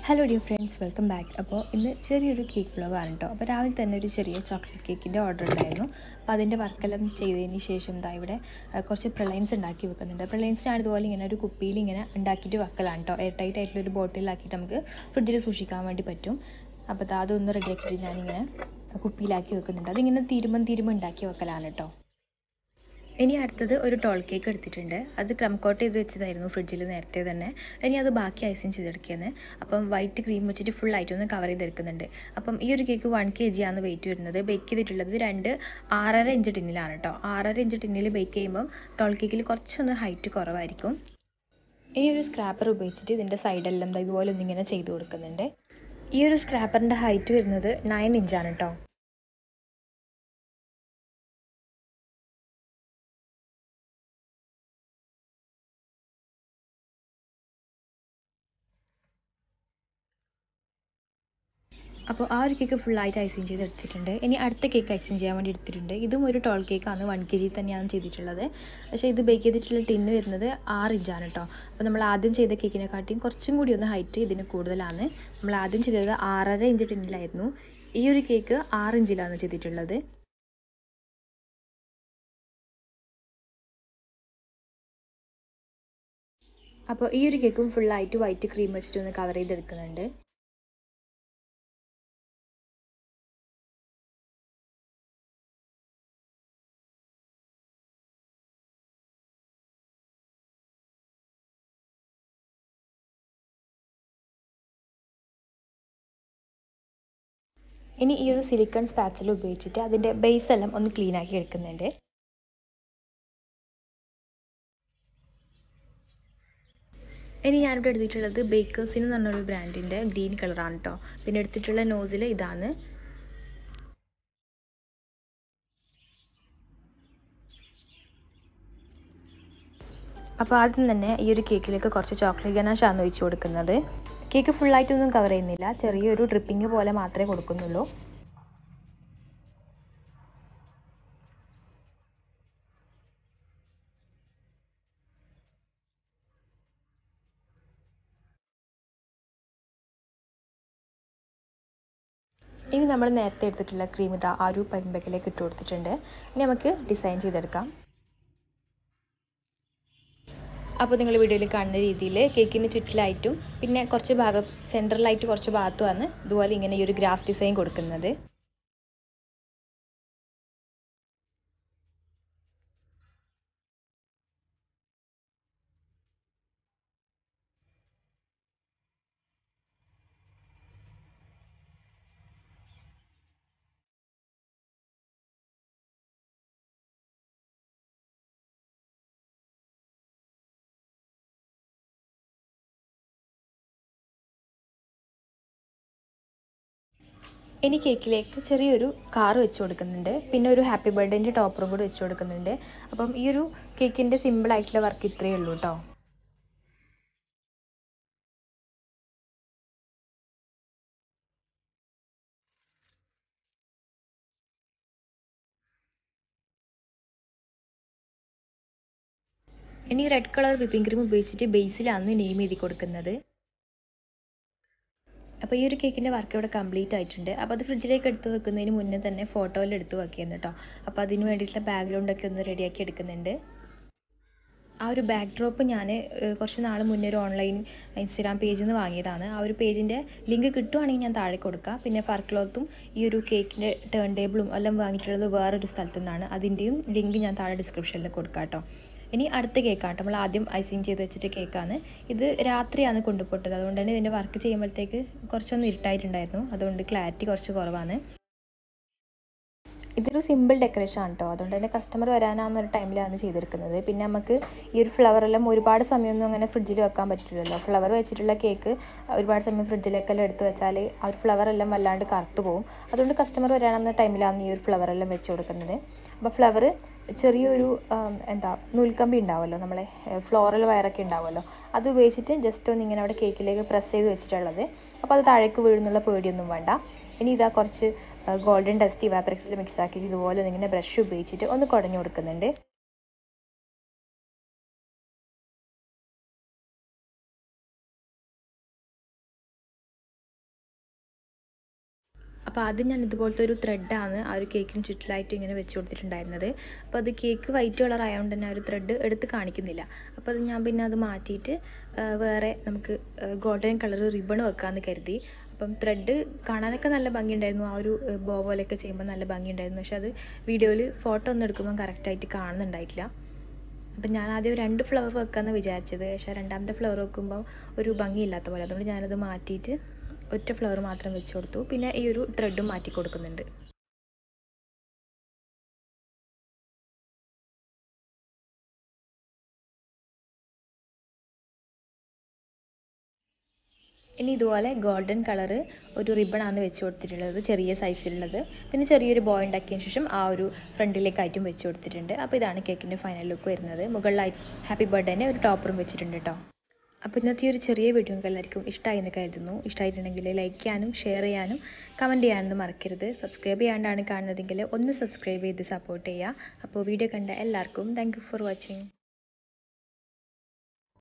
hello dear friends welcome back അപ്പോൾ ഇന്ന് ചെറിയൊരു കേക്ക് വ്ളോഗാണ് കേട്ടോ അപ്പോൾ രാവിലെ തന്നെ ഒരു ചെറിയ ചോക്ലേറ്റ് കേക്കിൻ്റെ ഓർഡർ ഉണ്ടായിരുന്നു അപ്പോൾ അതിൻ്റെ വർക്കെല്ലാം ചെയ്തതിന് ശേഷം ഇതാ ഇവിടെ ആ, കുറച്ച് പ്രളയൻസ് ഉണ്ടാക്കി വെക്കുന്നുണ്ട് പ്രളയൻസിനാണ് ഇതുപോലെ ഇങ്ങനെ ഒരു കുപ്പിയിൽ ഇങ്ങനെ ഉണ്ടാക്കിയിട്ട് വെക്കലാണ് കേട്ടോ എയർ ടൈറ്റ് ആയിട്ടുള്ള ഒരു ബോട്ടിലാക്കിയിട്ട് നമുക്ക് ഫ്രിഡ്ജിൽ സൂക്ഷിക്കാൻ വേണ്ടി പറ്റും അപ്പോൾ ദാ അതൊന്ന് റെഡിയാക്കിയിട്ട് ഞാനിങ്ങനെ കുപ്പിയിലാക്കി വെക്കുന്നുണ്ട് അതിങ്ങനെ തീരുമ്പം തീരുമ്പം ഉണ്ടാക്കി വെക്കലാണ് കേട്ടോ ഇനി അടുത്തത് ഒരു ടോൾ കേക്ക് എടുത്തിട്ടുണ്ട് അത് ക്രം കോട്ട് ചെയ്ത് വെച്ചതായിരുന്നു ഫ്രിഡ്ജിൽ നേരത്തെ തന്നെ ഇനി അത് ബാക്കി ഐസിങ് ചെയ്തെടുക്കുകയാണ് അപ്പം വൈറ്റ് ക്രീം വെച്ചിട്ട് ഫുൾ ആയിട്ടൊന്ന് കവർ ചെയ്തെടുക്കുന്നുണ്ട് അപ്പം ഈ ഒരു കേക്ക് വൺ കെ ജി ആണ് വെയിറ്റ് വരുന്നത് ബേക്ക് ചെയ്തിട്ടുള്ളത് രണ്ട് ആറര ഇഞ്ച് ടിന്നിലാണ് കേട്ടോ ആറര ഇഞ്ച് ടിന്നിൽ ബേക്ക് ചെയ്യുമ്പം ടോൾ കേക്കിൽ കുറച്ചൊന്ന് ഹൈറ്റ് കുറവായിരിക്കും ഇനി ഒരു സ്ക്രാപ്പർ ഉപയോഗിച്ചിട്ട് ഇതിൻ്റെ സൈഡെല്ലാം ദാ ഇതുപോലെ ഒന്നിങ്ങനെ ചെയ്ത് കൊടുക്കുന്നുണ്ട് ഈ ഒരു സ്ക്രാപ്പറിൻ്റെ ഹൈറ്റ് വരുന്നത് നയൻ ഇഞ്ചാണ് കേട്ടോ അപ്പോൾ ആ ഒരു കേക്ക് ഫുള്ളായിട്ട് ഐസിങ് ചെയ്ത് എടുത്തിട്ടുണ്ട് ഇനി അടുത്ത കേക്ക് ഐസിങ് ചെയ്യാൻ വേണ്ടി എടുത്തിട്ടുണ്ട് ഇതും ഒരു ടോൾ കേക്കാണ് വൺ കെ ജി തന്നെയാണ് ചെയ്തിട്ടുള്ളത് പക്ഷേ ഇത് ബേക്ക് ചെയ്തിട്ടുള്ള ടിന്ന് വരുന്നത് ആറ് ഇഞ്ചാണ് കേട്ടോ അപ്പോൾ നമ്മൾ ആദ്യം ചെയ്ത കേക്കിനെക്കാട്ടിയും കുറച്ചും കൂടി ഒന്ന് ഹൈറ്റ് ഇതിന് കൂടുതലാണ് നമ്മൾ ആദ്യം ചെയ്തത് ആറര ഇഞ്ച് ടിന്നിലായിരുന്നു ഈ ഒരു കേക്ക് ആറ് ഇഞ്ചിലാണ് ചെയ്തിട്ടുള്ളത് അപ്പോൾ ഈ ഒരു കേക്കും ഫുള്ളായിട്ട് വൈറ്റ് ക്രീം വെച്ചിട്ട് ഒന്ന് കവർ ചെയ്തെടുക്കുന്നുണ്ട് ഇനി ഈ ഒരു സിലിക്കൺ സ്പാച്ചിൽ ഉപയോഗിച്ചിട്ട് അതിൻ്റെ ബേസ് എല്ലാം ഒന്ന് ക്ലീൻ ആക്കി എടുക്കുന്നുണ്ട് ഇനി ഞാനിവിടെ എടുത്തിട്ടുള്ളത് ബേക്കേഴ്സിന് എന്ന് പറഞ്ഞൊരു ബ്രാൻഡിൻ്റെ ഗ്രീൻ കളറാണ് കേട്ടോ പിന്നെ എടുത്തിട്ടുള്ള നോസിൽ ഇതാണ് അപ്പോൾ ആദ്യം തന്നെ ഈ ഒരു കേക്കിലേക്ക് കുറച്ച് ചോക്ലേറ്റ് ഗനാഷാണ് ഒഴിച്ചു കൊടുക്കുന്നത് കേക്ക് ഫുള്ളായിട്ടൊന്നും കവർ ചെയ്യുന്നില്ല ചെറിയൊരു ഡ്രിപ്പിംഗ് പോലെ മാത്രമേ കൊടുക്കുന്നുള്ളൂ ഇനി നമ്മൾ നേരത്തെ എടുത്തിട്ടുള്ള ക്രീം ഇതാ ആ ഒരു പൈമ്പക്കിലേക്ക് ഇട്ട് കൊടുത്തിട്ടുണ്ട് ഇനി നമുക്ക് ഡിസൈൻ ചെയ്തെടുക്കാം അപ്പോൾ നിങ്ങൾ വീഡിയോയിൽ കാണുന്ന രീതിയിൽ കേക്കിന് ചുറ്റിലായിട്ടും പിന്നെ കുറച്ച് ഭാഗം സെൻറ്ററിലായിട്ട് കുറച്ച് ഭാഗത്തുമാണ് ഇതുപോലെ ഇങ്ങനെ ഈ ഒരു ഗ്രാസ് ഡിസൈൻ കൊടുക്കുന്നത് ഇനി കേക്കിലേക്ക് ചെറിയൊരു കാർ വെച്ച് കൊടുക്കുന്നുണ്ട് പിന്നെ ഒരു ഹാപ്പി ബർത്ത്ഡേൻ്റെ ടോപ്പറും കൂടി വെച്ച് കൊടുക്കുന്നുണ്ട് അപ്പം ഈ ഒരു കേക്കിൻ്റെ സിമ്പിൾ ആയിട്ടുള്ള വർക്ക് ഇത്രയേ ഉള്ളൂ കേട്ടോ ഇനി റെഡ് കളർ വിപ്പിംഗ് ക്രീം ഉപയോഗിച്ചിട്ട് ബേസിലാണ് നെയിം എഴുതി കൊടുക്കുന്നത് അപ്പോൾ ഈ ഒരു കേക്കിൻ്റെ വർക്ക് ഇവിടെ കംപ്ലീറ്റ് ആയിട്ടുണ്ട് അപ്പോൾ അത് ഫ്രിഡ്ജിലേക്ക് എടുത്ത് വെക്കുന്നതിന് മുന്നേ തന്നെ ഫോട്ടോയിൽ എടുത്ത് വെക്കുന്നു കേട്ടോ അപ്പോൾ അതിന് വേണ്ടിയിട്ടുള്ള ബാക്ക്ഗ്രൗണ്ടൊക്കെ ഒന്ന് റെഡിയാക്കി എടുക്കുന്നുണ്ട് ആ ഒരു ബാക്ക് ഡ്രോപ്പ് ഞാൻ കുറച്ച് നാൾ മുന്നേ ഒരു ഓൺലൈൻ ഇൻസ്റ്റാഗ്രാം പേജിൽ നിന്ന് വാങ്ങിയതാണ് ആ ഒരു പേജിൻ്റെ ലിങ്ക് കിട്ടുവാണെങ്കിൽ ഞാൻ താഴെ കൊടുക്കാം പിന്നെ ഫർ ക്ലോത്തും ഈ ഒരു കേക്കിൻ്റെ ടേൺ ടേബിളും എല്ലാം വാങ്ങിയിട്ടുള്ളത് വേറൊരു സ്ഥലത്തു നിന്നാണ് അതിൻ്റെയും ലിങ്ക് ഞാൻ താഴെ ഡിസ്ക്രിപ്ഷനിൽ കൊടുക്കാം കേട്ടോ ഇനി അടുത്ത കേക്കാണ് നമ്മൾ ആദ്യം ഐസിങ് ചെയ്ത് വെച്ചിട്ട് കേക്കാണ് ഇത് രാത്രിയാണ് കൊണ്ടുപോട്ടത് അതുകൊണ്ട് തന്നെ ഇതിൻ്റെ വർക്ക് ചെയ്യുമ്പോഴത്തേക്ക് കുറച്ചൊന്ന് ഇരുട്ടായിട്ടുണ്ടായിരുന്നു അതുകൊണ്ട് ക്ലാരിറ്റി കുറച്ച് കുറവാണ് ഇതൊരു സിമ്പിൾ ഡെക്കറേഷൻ ആണ് കേട്ടോ അതുകൊണ്ട് തന്നെ കസ്റ്റമർ വരാനാവുന്ന ഒരു ടൈമിലാണ് ചെയ്തെടുക്കുന്നത് പിന്നെ നമുക്ക് ഈ ഒരു ഫ്ലവറെല്ലാം ഒരുപാട് സമയമൊന്നും അങ്ങനെ ഫ്രിഡ്ജിൽ വെക്കാൻ പറ്റില്ലല്ലോ ഫ്ലവർ വെച്ചിട്ടുള്ള കേക്ക് ഒരുപാട് സമയം ഫ്രിഡ്ജിലേക്കെല്ലാം എടുത്ത് വെച്ചാൽ ആ ഒരു ഫ്ലവറെല്ലാം വല്ലാണ്ട് കറുത്തു പോകും അതുകൊണ്ട് കസ്റ്റമർ വരാനാവുന്ന ടൈമിലാണ് ഈ ഒരു ഫ്ലവറെല്ലാം വെച്ച് കൊടുക്കുന്നത് അപ്പോൾ ഫ്ലവർ ചെറിയൊരു എന്താ നൂൽക്കമ്പി ഉണ്ടാവുമല്ലോ നമ്മളെ ഫ്ലോറൽ വയറൊക്കെ ഉണ്ടാവുമല്ലോ അത് ഉപയോഗിച്ചിട്ട് ജസ്റ്റ് ഒന്ന് ഇങ്ങനെ അവിടെ കേക്കിലേക്ക് പ്രസ് ചെയ്ത് വെച്ചിട്ടുള്ളത് അപ്പോൾ അത് താഴേക്ക് വീഴുന്നുള്ള പേടിയൊന്നും വേണ്ട ഇനി ഇതാ കുറച്ച് ഗോൾഡൻ ഡസ്റ്റ് ഇവാപ്രെക്സിൽ മിക്സ് ആക്കിയിട്ട് ഇതുപോലെ ഇങ്ങനെ ബ്രഷ് ഉപയോഗിച്ചിട്ട് ഒന്ന് കുടഞ്ഞു കൊടുക്കുന്നുണ്ട് അപ്പോൾ ആദ്യം ഞാൻ ഇതുപോലത്തെ ഒരു ത്രെഡാണ് ആ ഒരു കേക്കിന് ചുറ്റിലായിട്ട് ഇങ്ങനെ വെച്ച് കൊടുത്തിട്ടുണ്ടായിരുന്നത് അപ്പോൾ അത് കേക്ക് വൈറ്റ് കളർ ആയതുകൊണ്ട് തന്നെ ആ ഒരു ത്രെഡ് എടുത്ത് കാണിക്കുന്നില്ല അപ്പോൾ അത് ഞാൻ പിന്നെ അത് മാറ്റിയിട്ട് വേറെ നമുക്ക് ഗോൾഡൻ കളർ റിബൺ വെക്കാമെന്ന് കരുതി അപ്പം ത്രെഡ് കാണാനൊക്കെ നല്ല ഭംഗിയുണ്ടായിരുന്നു ആ ഒരു ബോ പോലെയൊക്കെ ചെയ്യുമ്പോൾ നല്ല ഭംഗിയുണ്ടായിരുന്നു പക്ഷെ അത് വീഡിയോയിൽ ഫോട്ടോ ഒന്നും എടുക്കുമ്പോൾ കറക്റ്റായിട്ട് കാണുന്നുണ്ടായിട്ടില്ല അപ്പം ഞാൻ ആദ്യം രണ്ട് ഫ്ലവർ വെക്കാമെന്ന് വിചാരിച്ചത് പക്ഷേ രണ്ടാമത്തെ ഫ്ലവർ വെക്കുമ്പോൾ ഒരു ഭംഗിയില്ലാത്ത പോലെ അതുകൊണ്ട് ഞാനത് മാറ്റിയിട്ട് ഒറ്റ ഫ്ലവർ മാത്രം വെച്ച് കൊടുത്തു പിന്നെ ഈ ഒരു ത്രെഡും മാറ്റി കൊടുക്കുന്നുണ്ട് ഇനി ഇതുപോലെ ഗോൾഡൻ കളറ് ഒരു റിബണാണ് വെച്ച് കൊടുത്തിട്ടുള്ളത് ചെറിയ സൈസിലുള്ളത് പിന്നെ ചെറിയൊരു ബോയ് ഉണ്ടാക്കിയതിന് ശേഷം ആ ഒരു ഫ്രണ്ടിലേക്കായിട്ടും വെച്ച് കൊടുത്തിട്ടുണ്ട് അപ്പോൾ ഇതാണ് കേക്കിൻ്റെ ഫൈനൽ ലുക്ക് വരുന്നത് മുകളിലായി ഹാപ്പി ബർത്ത്ഡേനെ ഒരു ടോപ്പറും വെച്ചിട്ടുണ്ട് കേട്ടോ അപ്പോൾ ഇന്നത്തെ ഈ ഒരു ചെറിയ വീഡിയോ നിങ്ങൾക്ക് എല്ലാവർക്കും ഇഷ്ടമായി എന്ന് കരുതുന്നു ഇഷ്ടമായിട്ടുണ്ടെങ്കിൽ ലൈക്ക് ചെയ്യാനും ഷെയർ ചെയ്യാനും കമൻറ്റ് ചെയ്യാനൊന്നും മറക്കരുത് സബ്സ്ക്രൈബ് ചെയ്യാണ്ടാണ് കാണുന്നതെങ്കിൽ ഒന്ന് സബ്സ്ക്രൈബ് ചെയ്ത് സപ്പോർട്ട് ചെയ്യുക അപ്പോൾ വീഡിയോ കണ്ട എല്ലാവർക്കും താങ്ക് ഫോർ വാച്ചിങ്